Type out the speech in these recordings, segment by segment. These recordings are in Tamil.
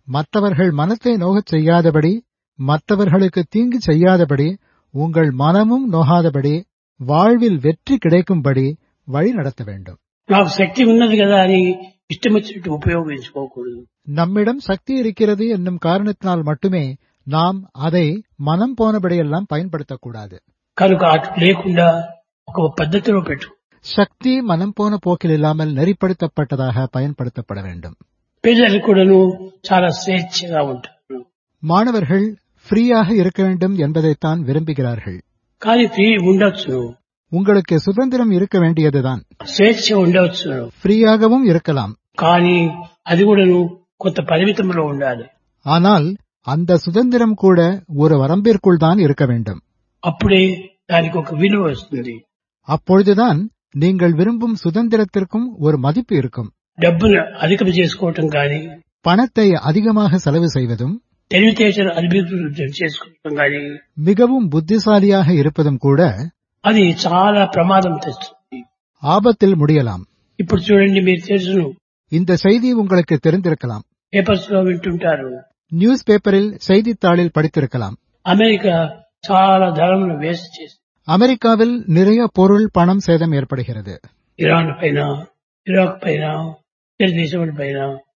மற்றவர்கள் மனத்தை நோகச் செய்யாதபடி மற்றவர்களுக்கு தீங்கு செய்யாதபடி உங்கள் மனமும் நோகாதபடி வாழ்வில் வெற்றி கிடைக்கும்படி வழி நடத்த வேண்டும் నాకు శక్తి ఉన్నది కదా అని ఇష్టం వచ్చినట్టు ఉపయోగించుకోకూడదు நம்மிடம் சக்தி இருக்கிறது என்னும் காரணத்தினால் மட்டுமே நாம் அதை மனம் போனபடியெல்லாம் பயன்படுத்தக்கூடாது కనుక అటు లేకుండా ఒక పద్ధతిలో పెట్టు சக்தி மனம் போன போக்கில் இல்லாமல் நெறிப்படுத்தப்பட்டதாக பயன்படுத்தப்பட வேண்டும் పిల్లలు కూడాను చాలా స్వేచ్ఛగా ఉంటారు மாணவர்கள் ஃப்ரீயாக இருக்க வேண்டும் என்பதைத்தான் விரும்புகிறார்கள் కానీ ఫ్రీ ఉండొచ్చును உங்களுக்கு சுதந்திரம் இருக்க வேண்டியதுதான் స్వేచ్ఛ ఉండవచ్చును ஃப்ரீயாகவும் இருக்கலாம் కానీ అది కూడాను కొంత పరిమితంలో ఉండాలి ஆனால் அந்த சுதந்திரம் கூட ஒரு வரம்பிற்குள் தான் இருக்க வேண்டும் అప్పుడే దానికి ఒక విలువ వస్తుంది அப்பொழுதுதான் நீங்கள் விரும்பும் சுதந்திரத்திற்கும் ஒரு மதிப்பு இருக்கும் డబ్బును అధికం చేసుకోవటం కానీ பணத்தை அதிகமாக செலவு செய்வதும் తెలివితేటలు అభివృద్ధి చేసుకోవటం కానీ மிகவும் புத்திசாலியாக இருப்பதும் கூட అది చాలా ప్రమాదం తెస్తుంది ஆபத்தில் முடியலாம் ఇప్పుడు చూడండి మీరు తెలుసును இந்த செய்தி உங்களுக்கு தெரிந்திருக்கலாம் పేపర్స్ లో వింటుంటారు நியூஸ் பேப்பரில் செய்தித்தாளில் படித்திருக்கலாம் అమెరికా చాలా ధరలను వేస్ట్ చేసి அமெரிக்காவில் நிறைய பொருள் பணம் சேதம் ஏற்படுகிறது ఇరాన్ పైన ఇరాక్ పైన ఇతర దేశముల పైన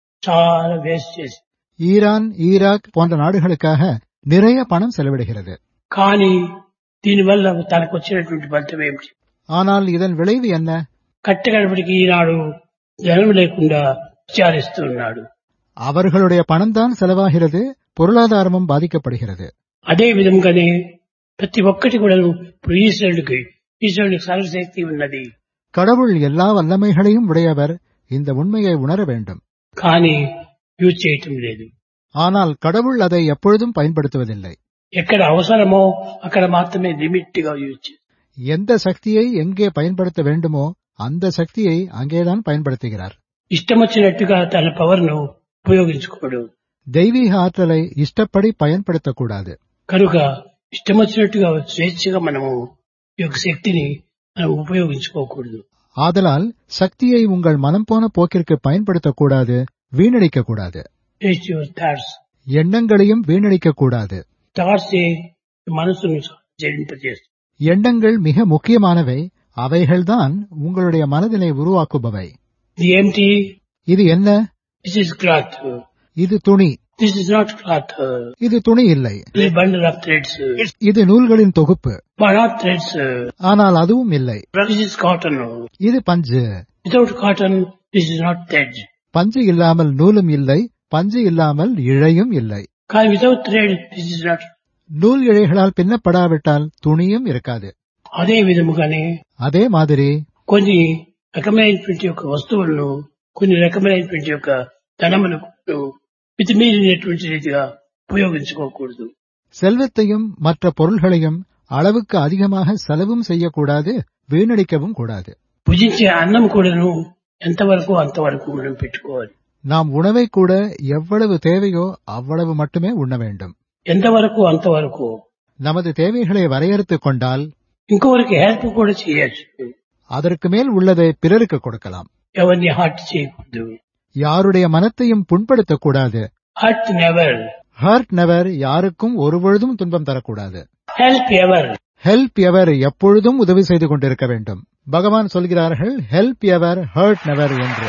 చాలా వేస్ట్ చేసి ஈரான் ஈராக் போன்ற நாடுகளுக்காக நிறைய பணம் செலவிடுகிறது కానీ దీనివల్ల తనకు వచ్చినటువంటి ఫలితం ఏమిటి ஆனால் இதன் விளைவு என்ன కట్టగడపటికి ఈనాడు జనం లేకుండా విచారిస్తూ ఉన్నాడు அவர்களுடைய பணம்தான் செலவாகிறது பொருளாதாரமும் பாதிக்கப்படுகிறது అదే విధంగానే ప్రతి ఒక్కటి కూడా ఇప్పుడు ఈశ్వరుడికి ఈశ్వరుడికి సర్వశక్తి ఉన్నది கடவுள் எல்லா வல்லமைகளையும் உடையவர் இந்த உண்மையை உணர வேண்டும் కానీ యూజ్ చేయటం లేదు ஆனால் கடவுள் அதை எப்பொழுதும் பயன்படுத்துவதில்லை ఎక్కడ అవసరమో అక్కడ మాత్రమే లిమిట్ గా యూజ్ చేస్తారు எந்த சக்தியை எங்கே பயன்படுத்த வேண்டுமோ அந்த சக்தியை அங்கேதான் பயன்படுத்துகிறார் ఇష్టం వచ్చినట్టుగా తన పవర్ ను ఉపయోగించుకోడు தெய்வீக ஆற்றலை இஷ்டப்படி பயன்படுத்தக்கூடாது కనుక ఇష్టం వచ్చినట్టుగా స్వేచ్ఛగా మనము ఈ యొక్క శక్తిని మనం ఉపయోగించుకోకూడదు ஆதலால் சக்தியை உங்கள் மனம் போன போக்கிற்கு பயன்படுத்தக்கூடாது வீணடிக்கக்கூடாது వేస్ట్ యువర్ థాట్స్ எண்ணங்களையும் வீணடிக்கக்கூடாது థాట్స్ మనసును జడింపజేస్తుంది எண்ணங்கள் மிக முக்கியமானவை அவைகள்தான் உங்களுடைய மனதினை உருவாக்குபவை ఇది ఏమిటి இது என்ன దిస్ ఇస్ క్లాత్ இது துணி దిస్ ఇస్ నాట్ క్లాత్ இது துணி இல்லை బండల్ ఆఫ్ థ్రెడ్స్ இது நூல்களின் தொகுப்பு నాట్ థ్రెడ్స్ ஆனால் அதுவும் இல்லை దిస్ ఇస్ కాటన్ இது பஞ்சு without cotton this is not thread பஞ்சு இல்லாமல் நூலும் இல்லை பஞ்சு இல்லாமல் இழையும் இல்லை కానీ without thread this is not நூல் இழைகளால் பின்னப்படாவிட்டால் துணியும் இருக்காது అదే విధముగానే அதே மாதிரி కొన్ని రకమైనటువంటి యొక్క వస్తువులను కొన్ని రకమైనటువంటి యొక్క ధనములకు మితిమీరినటువంటి రీతిగా ఉపయోగించుకోకూడదు செல்வத்தையும் மற்ற பொருள்களையும் அளவுக்கு அதிகமாக செலவும் செய்யக்கூடாது வீணடிக்கவும் கூடாது భుజించే అన్నం కూడాను ఎంతవరకు అంతవరకు మనం పెట్టుకోవాలి நாம் உணவை கூட எவ்வளவு தேவையோ அவ்வளவு மட்டுமே உண்ண வேண்டும் ఎంతవరకు అంతవరకు நமது தேவைகளை வரையறுத்துக் கொண்டால் ఇంకొకరికి హెల్ప్ కూడా చేయొచ్చు அதற்கு மேல் உள்ளதை பிறருக்கு கொடுக்கலாம் ఎవరిని హర్ట్ చేయకూడదు யாருடைய மனத்தையும் புண்படுத்தக்கூடாது హర్ట్ నెవర్ ஹர்ட் நெவர் யாருக்கும் ஒருபொழுதும் துன்பம் தரக்கூடாது హెల్ప్ ఎవర్ ஹெல்ப் எவர் எப்பொழுதும் உதவி செய்து கொண்டிருக்க வேண்டும் பகவான் சொல்கிறார்கள் ஹெல்ப் எவர் ஹர்ட் நெவர் என்று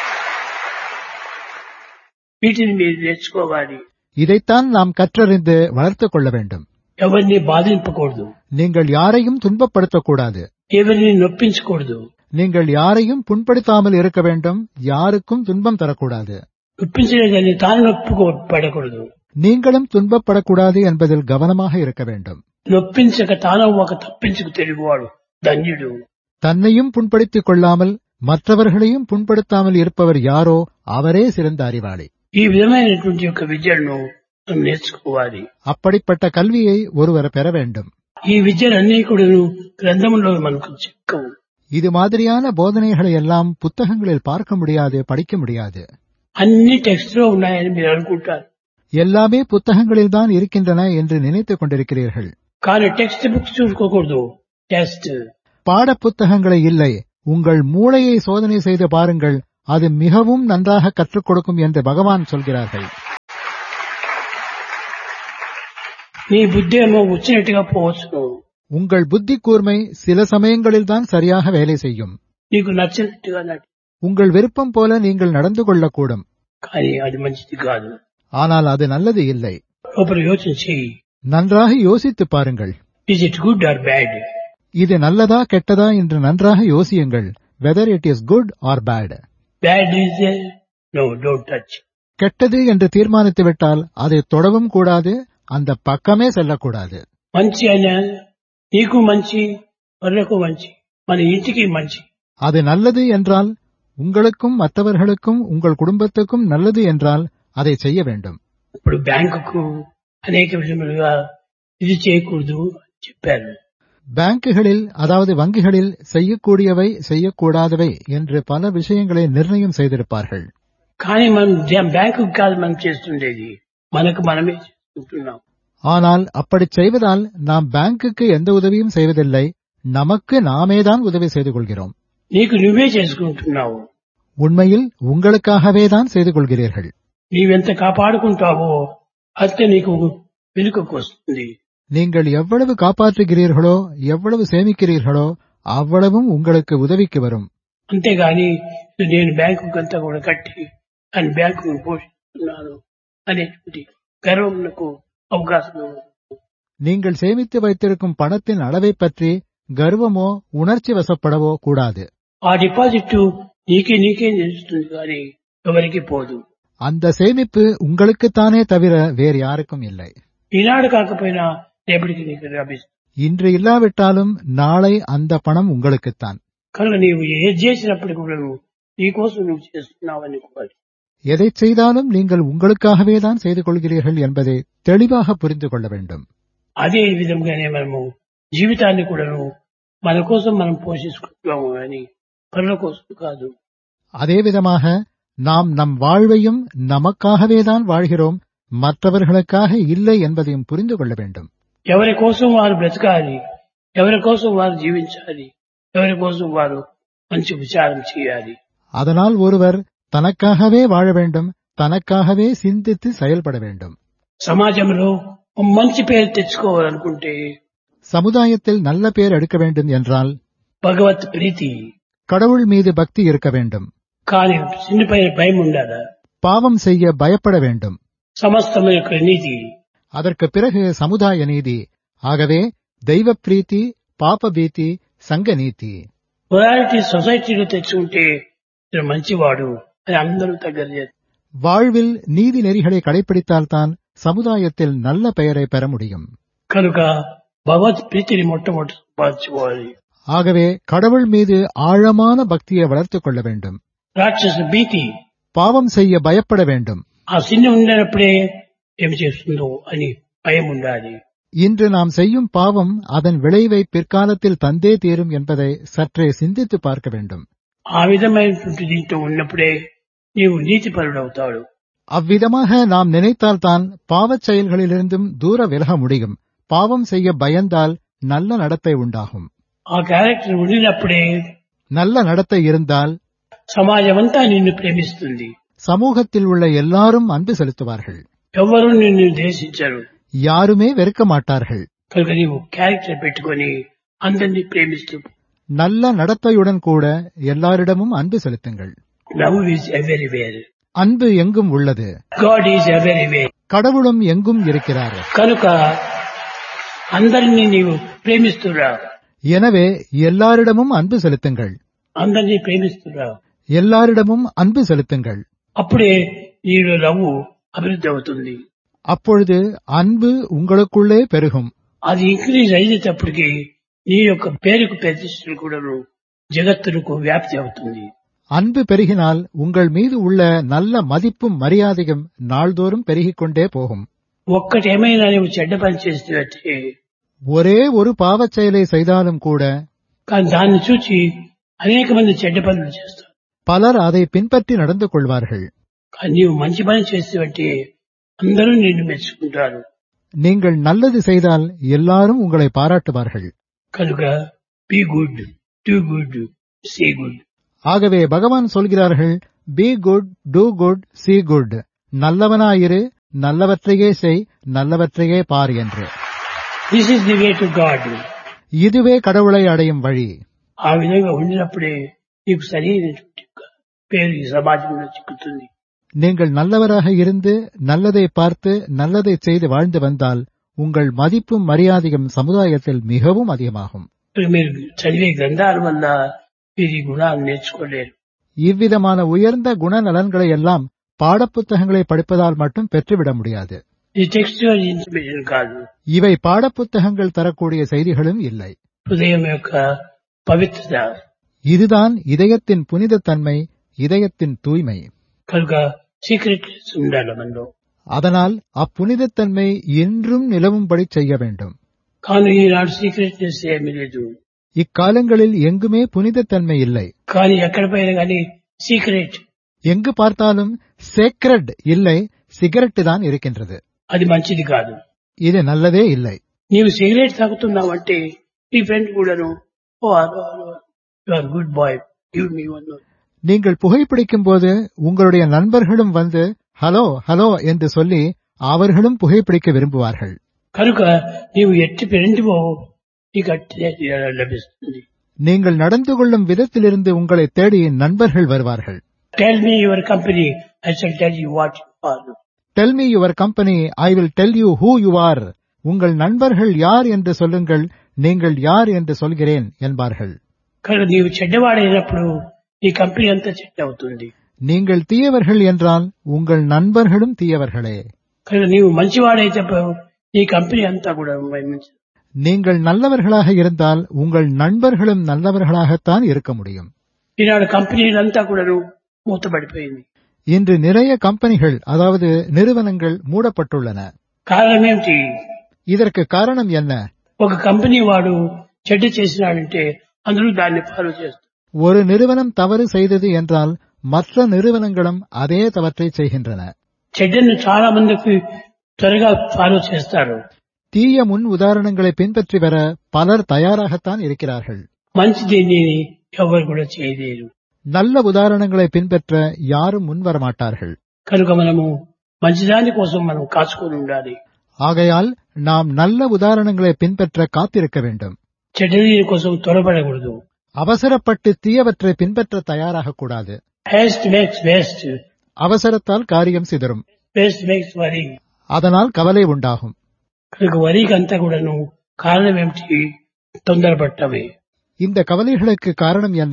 వీటిని మీరు నేర్చుకోవాలి இதைத்தான் நாம் கற்றறிந்து வளர்த்துக் கொள்ள வேண்டும் ఎవరిని బాధింపకూడదు நீங்கள் யாரையும் துன்பப்படுத்தக்கூடாது ఎవరిని నొప్పించకూడదు நீங்கள் யாரையும் புண்படுத்தாமல் இருக்க வேண்டும் யாருக்கும் துன்பம் தரக்கூடாது నొప్పించలేదని తాను నొప్పుకోపడకూడదు நீங்களும் துன்பப்படக்கூடாது என்பதில் கவனமாக இருக்க வேண்டும் నొప్పించక తాను ఒక తప్పించుకు తెలుగువాడు ధన్యుడు தன்னையும் புண்படுத்திக் கொள்ளாமல் மற்றவர்களையும் புண்படுத்தாமல் இருப்பவர் யாரோ அவரே சிறந்த அறிவாளி ఈ విధమైనటువంటి యొక్క విద్యను మనం నేర్చుకోవాలి அப்படிப்பட்ட கல்வியை ஒருவர் பெற வேண்டும் ఈ విద్యలన్నీ కూడా గ్రంథంలో మనకు చిక్కవు இது மாதிரியான போதனைகளை எல்லாம் புத்தகங்களில் பார்க்க முடியாது படிக்க முடியாது అన్ని టెక్స్ట్ లో ఉన్నాయని మీరు అనుకుంటారు எல்லாமே புத்தகங்களில் தான் இருக்கின்றன என்று நினைத்துக் கொண்டிருக்கிறீர்கள் కానీ టెక్స్ట్ బుక్స్ చూసుకోకూడదు టెస్ట్ பாட புத்தகங்களை இல்லை உங்கள் மூளையை சோதனை செய்து பாருங்கள் அது மிகவும் நன்றாக கற்றுக் கொடுக்கும் என்று பகவான் சொல்கிறார்கள் నీ బుద్ధి ఏమో వచ్చినట్టుగా పోవచ్చును உங்கள் புத்தி கூர்மை சில சமயங்களில்தான் சரியாக வேலை செய்யும் నీకు నచ్చినట్టుగా నడి உங்கள் விருப்பம் போல நீங்கள் நடந்து கொள்ளக்கூடும் కానీ అది మంచిది కాదు ஆனால் அது நல்லது இல்லை లోపల యోచన చేయి நன்றாக யோசித்துப் பாருங்கள் is it good or bad இது நல்லதா கெட்டதா என்று நன்றாக யோசியுங்கள் whether it is good or bad bad is no don't touch கெட்டது என்று தீர்மானித்து விட்டால் அதை தொடவும் கூடாது அந்த பக்கமே செல்லக்கூடாது మంచి అయినా నీకు మంచి పరులకు మంచి మన ఇంటికి మంచి அது நல்லது என்றால் உங்களுக்கும் மற்றவர்களுக்கும் உங்கள் குடும்பத்துக்கும் நல்லது என்றால் அதை செய்ய வேண்டும் ఇప్పుడు బ్యాంకుకు అనేక విధములుగా ఇది చేయకూడదు అని చెప్పారు பேங்குகளில் அதாவது வங்கிகளில் செய்யக்கூடியவை செய்யக்கூடாதவை என்று பல விஷயங்களை நிர்ணயம் செய்திருப்பார்கள் కానీ మనం ధ్యా- బ్యాంకుకు కాదు మనం చేస్తుండేది మనకు మనమే చేసుకుంటున్నాం ஆனால் அப்படிச் செய்வதால் நாம் பேங்குக்கு எந்த உதவியும் செய்வதில்லை நமக்கு நாமேதான் உதவி செய்து கொள்கிறோம் నీకు నువ్వే చేసుకుంటున్నావు உண்மையில் உங்களுக்காகவே தான் செய்து கொள்கிறீர்கள் నీవెంత కాపాడుకుంటావో అంతే నీకు వెనుకకు వస్తుంది நீங்கள் எவ்வளவு காப்பாற்றுகிறீர்களோ எவ்வளவு சேமிக்கிறீர்களோ அவ்வளவும் உங்களுக்கு உதவிக்கு வரும் అంతేగాని ఇది నేను బ్యాంకుకు అంతా కూడా కట్టి అని బ్యాంకును పోషిస్తున్నాను అనేటువంటి గర్వమునకు అవకాశం ఇవ్వదు. நீங்கள் சேமித்து வைத்திருக்கும் பணத்தின் அளவைப் பற்றி கர்வமோ உணர்ச்சி வசப்படவோ கூடாது ఆ డిపాజిట్ నీకే నీకే నిలుస్తుంది కానీ ఎవరికి పోదు அந்த சேமிப்பு உங்களுக்குத்தானே தவிர வேறு யாருக்கும் இல்லை ఈనాడు కాకపోయినా రేపటికి నీకు లభిస్తుంది இன்று இல்லாவிட்டாலும் நாளை அந்த பணம் உங்களுக்குத்தான் కనుక నీవు ఏది చేసినప్పటికీ కూడా నువ్వు నీకోసం నువ్వు చేస్తున్నావు అనుకోవాలి எதைச் செய்தாலும் நீங்கள் உங்களுக்காகவே தான் செய்து கொள்கிறீர்கள் என்பதை தெளிவாக புரிந்து கொள்ள வேண்டும் అదే విధంగానే మనము జీవితాన్ని కూడాను మన కోసం మనం పోషించుకుంటాము కానీ పనుల కోసం కాదు அதே விதமாக நாம் நம் வாழ்வையும் நமக்காகவே தான் வாழ்கிறோம் மற்றவர்களுக்காக இல்லை என்பதையும் புரிந்து கொள்ள வேண்டும் ఎవరి కోసం వారు బ్రతకాలి ఎవరి కోసం వారు జీవించాలి ఎవరి కోసం వారు మంచి విచారం చేయాలి அதனால் ஒருவர் தனக்காகவே வாழ வேண்டும் தனக்காகவே சிந்தித்து செயல்பட வேண்டும் సమాజంలో మంచి పేరు తెచ్చుకోవాలనుకుంటే சமுதாயத்தில் நல்ல பேர் எடுக்க வேண்டும் என்றால் భగవత్ ప్రీతి கடவுள் மீது பக்தி இருக்க வேண்டும் కానీ చిన్నపైన భయం ఉండాలా பாவம் செய்ய பயப்பட வேண்டும் సమస్తం యొక్క నీతి அதற்கு பிறகு சமுதாய நீதி ஆகவே தெய்வ பிரீத்தி பாப பீதி சங்க நீதி మొరాలిటీ సొసైటీలో తెచ్చుకుంటే ఇతను మంచివాడు అని అందరూ దగ్గర చేస్తారు. வாழ்வில் நீதி நெறிகளை கடைபிடித்தால்தான் சமுதாயத்தில் நல்ல பெயரை பெற முடியும் కనుక భగవత్ ప్రీతిని మొట్టమొదటి సంపాదించుకోవాలి ஆகவே கடவுள் மீது ஆழமான பக்தியை வளர்த்துக் கொள்ள வேண்டும் రాక్షస భీతి பாவம் செய்ய பயப்பட வேண்டும் ఆ సిన్ని ఉండనప్పుడే ఏమి చేస్తుందో అని భయం ఉండాలి இன்று நாம் செய்யும் பாவம் அதன் விளைவை பிற்காலத்தில் தந்தே தீரும் என்பதை சற்றே சிந்தித்து பார்க்க வேண்டும் ఆ విధమైనటువంటి దీంతో ఉన్నప్పుడే నీవు నీతిపరుడవుతాడు அவ்விதமாக நாம் நினைத்தால்தான் பாவச் செயல்களிலிருந்தும் தூர விலக முடியும் பாவம் செய்ய பயந்தால் நல்ல நடத்தை உண்டாகும் ఆ క్యారెక్టర్ ఉండినప్పుడే நல்ல நடத்தை இருந்தால் సమాజమంతా నిన్ను ప్రేమిస్తుంది சமூகத்தில் உள்ள எல்லாரும் அன்பு செலுத்துவார்கள் ఎవరు నిన్ను దేశించరు யாருமே வெறுக்க மாட்டார்கள் కనుక నీవు క్యారెక్టర్ పెట్టుకొని అందరినీ ప్రేమిస్తూ நல்ல நடத்தையுடன் கூட எல்லாரிடமும் அன்பு செலுத்துங்கள் లవ్ ఈజ్ ఎవరీవేర్ அன்பு எங்கும் உள்ளது గాడ్ ఈజ్ ఎవరీవేర్ கடவுளும் எங்கும் இருக்கிறார் కనుక అందరినీ నీవు ప్రేమిస్తురా எனவே எல்லாரிடமும் அன்பு செலுத்துங்கள் అందరినీ ప్రేమిస్తురా எல்லாரிடமும் அன்பு செலுத்துங்கள் అప్పుడే నీలో లవ్ అభివృద్ధి అవుతుంది அப்பொழுது அன்பு உங்களுக்குள்ளே பெருகும் అది ఇంక్రీజ్ అయ్యేటప్పటికి నీ యొక్క పేరుకు ప్రతిష్టలు కూడా జగత్తులకు వ్యాప్తి అవుతుంది அன்பு பெருகினால் உங்கள் மீது உள்ள நல்ல மதிப்பும் மரியாதையும் நாள்தோறும் பெருகிக் கொண்டே போகும் ఒక్కటి ఏమైనా నువ్వు చెడ్డ పని చేస్తే ஒரே ஒரு பாவச் செயலை செய்தாலும் கூட కానీ దాన్ని చూచి అనేక మంది చెడ్డ పనులు చేస్తారు பலர் அதை பின்பற்றி நடந்து கொள்வார்கள் కానీ నీవు మంచి పని చేస్తే అందరూ నిన్ను మెచ్చుకుంటారు நீங்கள் நல்லது செய்தால் எல்லாரும் உங்களை பாராட்டுவார்கள் కనుక be good do good see good ஆகவே பகவான் சொல்கிறார்கள் be good do good see good நல்லவனாயிரு நல்லவற்றையே செய் நல்லவற்றையே பார் என்று this is the way to God இதுவே கடவுளை அடையும் வழி ఆ విధంగా ఉండినప్పుడే నీకు సరైనటువంటి ఒక పేరు ఈ సమాజంలో చిక్కుతుంది நீங்கள் நல்லவராக இருந்து நல்லதை பார்த்து நல்லதை செய்து வாழ்ந்து வந்தால் உங்கள் மதிப்பும் மரியாதையும் சமுதாயத்தில் மிகவும் அதிகமாகும் ఇప్పుడు మీరు చదివే గ్రంథాల వల్ల మీరు ఈ గుణాలు నేర్చుకోలేరు இவ்விதமான உயர்ந்த குணநலன்களை எல்லாம் பாடப்புத்தகங்களை படிப்பதால் மட்டும் பெற்றுவிட முடியாது ఇది టెక్స్చువల్ ఇన్ఫర్మేషన్ కాదు இவை பாடப்புத்தகங்கள் தரக்கூடிய செய்திகளும் இல்லை హృదయం యొక్క పవిత్రత இதுதான் இதயத்தின் புனிதத்தன்மை இதயத்தின் தூய்மை కనుక సీక్రెట్ ఉండాలి మనలో அதனால் அப்புனிதத்தன்மை என்றும் நிலவும்படி செய்ய வேண்டும் కానీ ఈనాడు సీక్రెట్నెస్ ఏమీ లేదు இக்காலங்களில் எங்குமே புனிதத்தன்மை இல்லை కానీ ఎక్కడ పోయినా కానీ సీక్రెట్ எங்கு பார்த்தாலும் சேக்ரட் இல்லை சிகரெட் தான் இருக்கின்றது అది మంచిది కాదు இது நல்லதே இல்லை నీవు సిగరెట్ తాగుతున్నావంటే నీ ఫ్రెండ్ కూడాను oh you are good boy give me one நீங்கள் புகைப்பிடிக்கும் போது உங்களுடைய நண்பர்களும் வந்து ஹலோ ஹலோ என்று சொல்லி அவர்களும் புகைப்பிடிக்க விரும்புவார்கள் కనుక నీవు ఎట్టి ఫ్రెండ్వో నీకు అట్టిదే లభిస్తుంది நீங்கள் நடந்து கொள்ளும் விதத்திலிருந்து உங்களை தேடி நண்பர்கள் வருவார்கள் tell me your company I shall tell you what you are tell me your company I will tell you who you are உங்கள் நண்பர்கள் யார் என்று சொல்லுங்கள் நீங்கள் யார் என்று சொல்கிறேன் என்பார்கள் కనుక నీవు చెడ్డవాడైనప్పుడు నీ కంపెనీ అంతా చెడ్డ అవుతుంది நீங்கள் தீயவர்கள் என்றால் உங்கள் நண்பர்களும் தீயவர்களே కనుక నీవు మంచివాడైతే నీ కంపెనీ అంతా కూడా మంచి நீங்கள் நல்லவர்களாக இருந்தால் உங்கள் நண்பர்களும் நல்லவர்களாகத்தான் இருக்க முடியும் ఈనాడు కంపెనీలంతా కూడాను మూతపడిపోయింది இன்று நிறைய கம்பெனிகள் அதாவது நிறுவனங்கள் மூடப்பட்டுள்ளன కారణం ఏమిటి இதற்கு காரணம் என்ன ఒక కంపెనీ వాడు చెడ్డ చేసినాడంటే అందరూ దాన్ని ఫాలో చేస్తారు ஒரு நிறுவனம் தவறு செய்தது என்றால் மற்ற நிறுவனங்களும் அதே தவற்றை செய்கின்றன చెడ్డను చాలా మందికి త్వరగా ఫాలో చేస్తారు தீய முன் உதாரணங்களை பின்பற்றி வர பலர் தயாராகத்தான் இருக்கிறார்கள் మంచి దీన్ని ఎవరు కూడా చేయలేరు நல்ல உதாரணங்களை பின்பற்ற யாரும் முன்வர மாட்டார்கள் కనుక మనము మంచిదాని కోసం మనం కాచుకొని ఉండాలి ஆகையால் நாம் நல்ல உதாரணங்களை பின்பற்ற காத்திருக்க வேண்டும் చెడ్డది కోసం త్వరపడకూడదు அவசரப்பட்டு தீயவற்றை பின்பற்ற தயாராக கூடாது హేస్ట్ మేక్స్ వేస్ట్ அவசரத்தால் காரியம் சிதறும் వేస్ట్ మేక్స్ వరీ அதனால் కవலை உண்டாகும் కనుక వరికి అంతా కూడాను కారణం ఏమిటి తొందరపట్టమే இந்த கவலைகளுக்கு காரணம் என்ன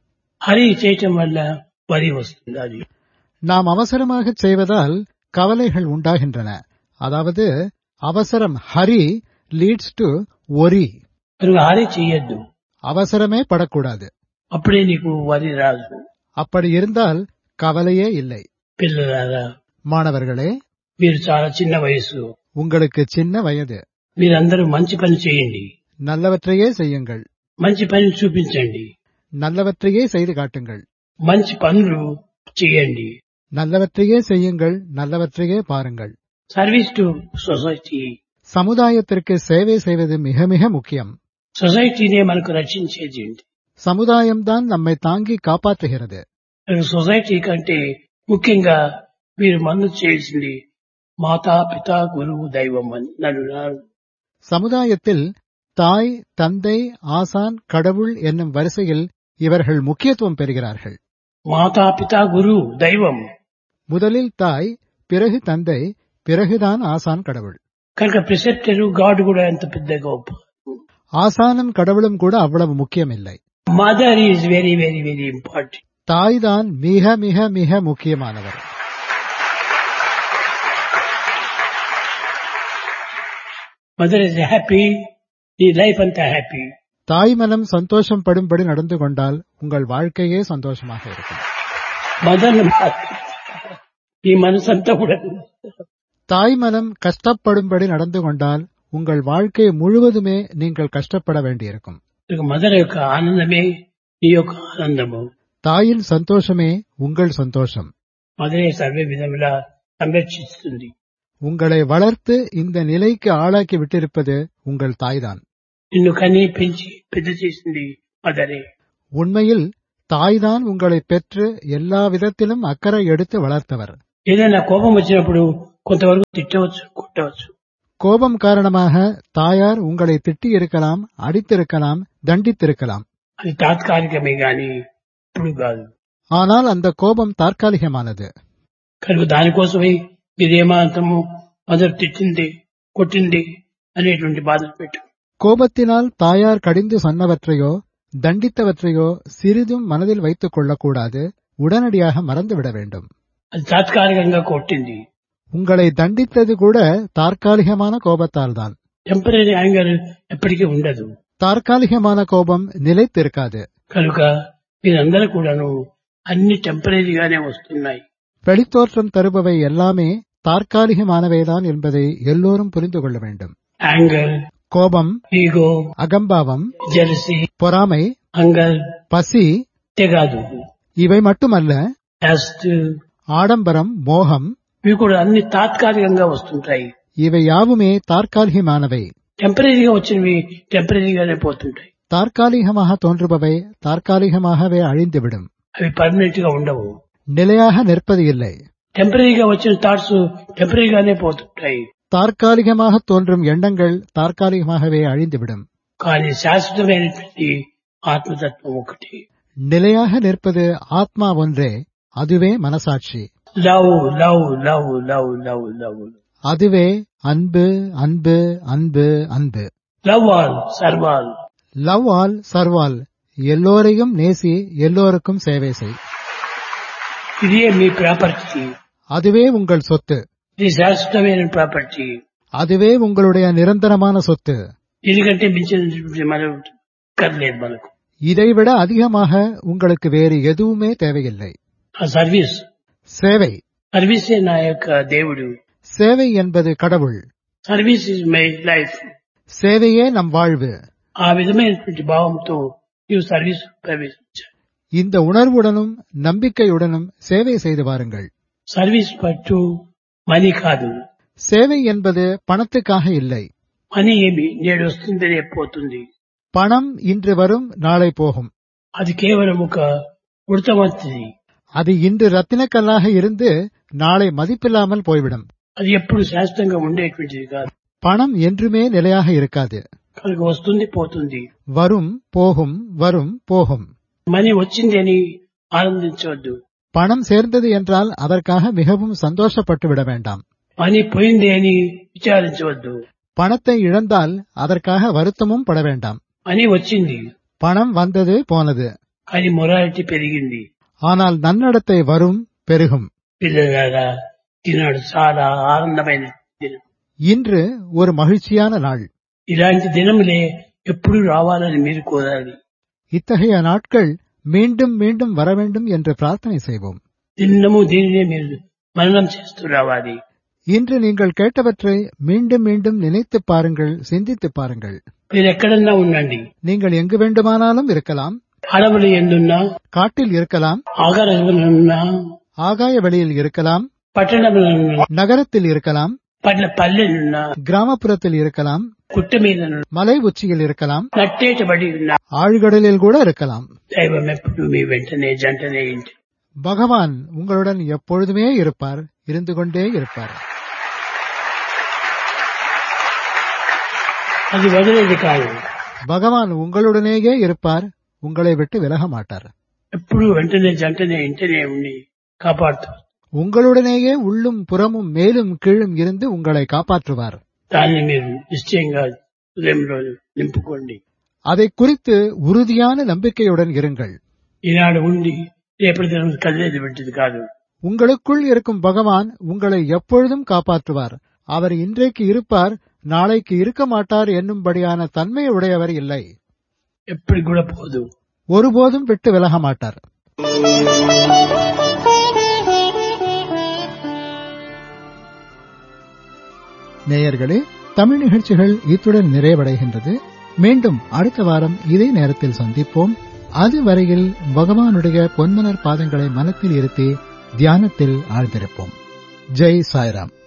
హరి చేయటం వల్ల వరి వస్తుంది అది நாம் அவசரமாக செய்வதால் கவலைகள் உண்டாகின்றன அதாவது அவசரம் ஹரி லீட்ஸ் டு ஒரி కనుక హరి చేయొద్దు அவசரமே படக்கூடாது అప్పుడే నీకు వరి రాదు அப்படி இருந்தால் கவலையே இல்லை పిల్లలారా மாணவர்களே మీరు చాలా చిన్న వయసు உங்களுக்கு சின்ன வயது మీరందరూ మంచి పని చేయండి நல்லவற்றையே செய்யுங்கள் మంచి పని చూపించండి நல்லவற்றையே செய்து காட்டுங்கள் మంచి పనులు చేయండి நல்லவற்றையே செய்யுங்கள் நல்லவற்றையே பாருங்கள் సర్వీస్ టు సొసైటీ சமுதாயத்திற்கு சேவை செய்வது மிக மிக முக்கியம் సొసైటీనే మనకు రక్షించేది ఏంటి சமுதாயம்தான் நம்மை தாங்கி காப்பாற்றுகிறது సొసైటీ కంటే ముఖ్యంగా మీరు మందు చేసింది మాతా పిత గురువు దైవం అని నన్ను నా- சமுதாயத்தில் தாய் தந்தை ஆசான் கடவுள் என்னும் வரிசையில் இவர்கள் முக்கியத்துவம் பெறுகிறார்கள் మాతా పిత గురువు దైవం முதலில் தாய் பிறகு தந்தை பிறகுதான் ஆசான் கடவுள் కనుక ప్రిసెప్టరు గాడ్ కూడా ఎంత పెద్ద గొప్ప ஆசானும் கடவுளும் கூட அவ்வளவு முக்கியமில்லை mother is very very very important தாய்தான் மிக மிக மிக முக்கியமானவர் మదర్ ఇస్ హ్యాపీ నీ లైఫ్ అంతా హ్యాపీ தாய் மனம் சந்தோஷம் படும்படி நடந்து கொண்டால் உங்கள் வாழ்க்கையே சந்தோஷமாக இருக்கும் మదర్ నీ మనసు అంతా కూడా தாய் மனம் கஷ்டப்படும்படி நடந்து கொண்டால் உங்கள் வாழ்க்கை முழுவதுமே நீங்கள் கஷ்டப்பட வேண்டியிருக்கும் మదర్ యొక్క ఆనందమే నీ యొక్క ఆనందము தாயின் சந்தோஷமே உங்கள் சந்தோஷம் మదరే సర్వ విధములా సంరక్షిస్తుంది உங்களை வளர்த்து இந்த நிலைக்கு ஆளாக்கி விட்டிருப்பது உங்கள் தாய்தான் నిన్ను కని పెంచి పెద్ద చేసింది మదరే உண்மையில் தாய்தான் உங்களை பெற்று எல்லா விதத்திலும் அக்கறை எடுத்து வளர்த்தவர் ఏదైనా కోపం వచ్చినప్పుడు కొంతవరకు తిట్టవచ్చు కొట్టవచ్చు கோபம் காரணமாக தாயார் உங்களை திட்டியிருக்கலாம் அடித்திருக்கலாம் தண்டித்திருக்கலாம் అది తాత్కాలికమే గాని ఇప్పుడు కాదు ஆனால் அந்த கோபம் தற்காலிகமானது కనుక దానికోసమై మీరేమాంతము మదర్ తిట్టింది కొట్టింది అనేటువంటి బాధలు పెట్టు கோபத்தினால் தாயார் கடிந்து சொன்னவற்றையோ தண்டித்தவற்றையோ சிறிதும் மனதில் வைத்துக் கொள்ளக்கூடாது உடனடியாக மறந்துவிட வேண்டும் అది తాత్కాలికంగా కొట్టింది உங்களை தண்டித்தது கூட தற்காலிகமான கோபத்தால் தான் టెంపరీ యాంగర్ ఎప్పటికీ ఉండదు தற்காலிகமான கோபம் நிலைத்திருக்காது కనుక మీరందరూ కూడాను అన్ని టెంపరీగానే వస్తున్నాయి வெளித்தோற்றம் தருபவை எல்லாமே தற்காலிகமானவைதான் என்பதை எல்லோரும் புரிந்து கொள்ள வேண்டும் యాంగర్ கோபம் ఈగో அகம்பாவம் జెరసీ பொறாமை అంగర్ பசி తెగాదు இவை மட்டுமல்ல యాస్ట్ ஆடம்பரம் மோகம் ఇవి కూడా అన్ని తాత్కాలికంగా వస్తుంటాయి இவை யாவுமே தற்காலிகமானவை టెంపరీగా వచ్చినవి టెంపరీగానే పోతుంటాయి தற்காலிகமாக தோன்றுபவை தற்காலிகமாகவே அழிந்துவிடும் అవి పర్మనెంట్ గా ఉండవు நிலையாக நிற்பது இல்லை టెంపరీగా వచ్చిన థాట్స్ టెంపరీగానే పోతుంటాయి தற்காலிகமாக தோன்றும் எண்ணங்கள் தற்காலிகமாகவே அழிந்துவிடும் కానీ శాశ్వతమైనటువంటి ఆత్మతత్వం ఒకటి நிலையாக நிற்பது ஆத்மா ஒன்றே அதுவே மனசாட்சி love love love love love love அதுவே அன்பு அன்பு அன்பு அன்பு love all serve all love all serve all எல்லோரையும் நேசி எல்லோருக்கும் சேவை செய் ఇదే మీ ప్రాపర్టీ அதுவே உங்கள் சொத்து ఇది శాశ్వతమైన ప్రాపర్టీ அதுவே உங்களுடைய நிரந்தரமான சொத்து దీనికంటే మించినటువంటి మనం కర్లేదు మనకు இதைவிட அதிகமாக உங்களுக்கு வேறு எதுவுமே தேவையில்லை ఆ సర్వీస్ சேவை సర్వీసే నా యొక్క దేవుడు சேவை என்பது கடவுள் సర్వీస్ ఇస్ మై లైఫ్ சேவையே நம் வாழ்வு ఆ విధమైనటువంటి భావంతో నీవు సర్వీస్ ప్రవేశించావు இந்த ఉణర్వుடனும் நம்பிக்கையுடனும் சேவை செய்து வாருங்கள் సర్వీస్ పట్టు మనీ కాదు சேவை என்பது பணத்துக்காக இல்லை మనీ ఏమి నేడు వస్తుంది రేపు పోతుంది பணம் இன்று வரும் நாளை போகும் అది కేవలం ఒక ఉడతమత్తిది அது இன்று ரத்தினக்கல்லாக இருந்து நாளை மதிப்பில்லாமல் போய்விடும் అది ఎప్పుడు శాశ్వతంగా ఉండేటువంటిది కాదు பணம் என்றுமே நிலையாக இருக்காது కనుక వస్తుంది పోతుంది வரும் போகும் வரும் போகும் మనీ వచ్చింది అని ఆనందించవద్దు பணம் சேர்ந்தது என்றால் அதற்காக மிகவும் சந்தோஷப்பட்டு விட வேண்டாம் మనీ పోయింది అని విచారించవద్దు பணத்தை இழந்தால் அதற்காக வருத்தமும் பட வேண்டாம் మనీ వచ్చింది பணம் வந்தது போனது కానీ మొరాలిటీ పెరిగింది ஆனால் நன்னடத்தை வரும் பெருகும் పిల్లలారా ఈనాడు చాలా ఆనందమైన దినం இன்று ஒரு மகிழ்ச்சியான நாள் ఇలాంటి దినములే ఎప్పుడు రావాలని మీరు కోరాలి இத்தகைய நாட்கள் மீண்டும் மீண்டும் வர வேண்டும் என்று பிரார்த்தனை செய்வோம் దినము దీనినే మీరు మననం చేస్తూ రావాలి இன்று நீங்கள் கேட்டவற்றை மீண்டும் மீண்டும் நினைத்துப் பாருங்கள் சிந்தித்துப் பாருங்கள் మీరు ఎక్కడన్నా ఉండండి நீங்கள் எங்கு வேண்டுமானாலும் இருக்கலாம் అడవులు ఎందున్నా காட்டில் இருக்கலாம் ఆగరములున్నా ஆகாய வெளியில் இருக்கலாம் పట్టణములనున్నా நகரத்தில் இருக்கலாம் పట్ల పల్లెలున్నా கிராமப்புறத்தில் இருக்கலாம் గుట్ట మీద மலை உச்சியில் இருக்கலாம் నట్టేటబడి ఉన్న ஆழ்கடலில் கூட இருக்கலாம் దైవం ఎప్పుడు మీ వెంటనే జంటనే ఇంటి பகவான் உங்களுடன் எப்பொழுதுமே இருப்பார் இருந்து கொண்டே இருப்பார் అది వదిలేది కాదు பகவான் உங்களுடனேயே இருப்பார் உங்களை விட்டு விலக மாட்டார் ఎప్పుడు వెంటనే జంటనే ఇంటనే ఉండి కాపాడుతారు உங்களுடனேயே உள்ளும் புறமும் மேலும் கீழும் இருந்து உங்களை காப்பாற்றுவார் దాన్ని మీరు నిశ్చయంగా హృదయంలో నింపుకోండి அதை குறித்து உறுதியான நம்பிக்கையுடன் இருங்கள் ఈనాడు ఉండి రేపటి దినం కదిలేది వంటిది కాదు உங்களுக்குள் இருக்கும் பகவான் உங்களை எப்பொழுதும் காப்பாற்றுவார் அவர் இன்றைக்கு இருப்பார் நாளைக்கு இருக்க மாட்டார் என்னும்படியான தன்மை உடையவர் இல்லை ఎప్పటికి కూడా పోదు ஒருபோதும் விட்டு விலக மாட்டார் நேயர்களே தமிழ் நிகழ்ச்சிகள் இத்துடன் நிறைவடைகின்றது மீண்டும் அடுத்த வாரம் இதே நேரத்தில் சந்திப்போம் அதுவரையில் பகவானுடைய பொன்மலர் பாதங்களை மனத்தில் இருத்தி தியானத்தில் ஆழ்ந்திருப்போம் ஜெய் சாய்ராம்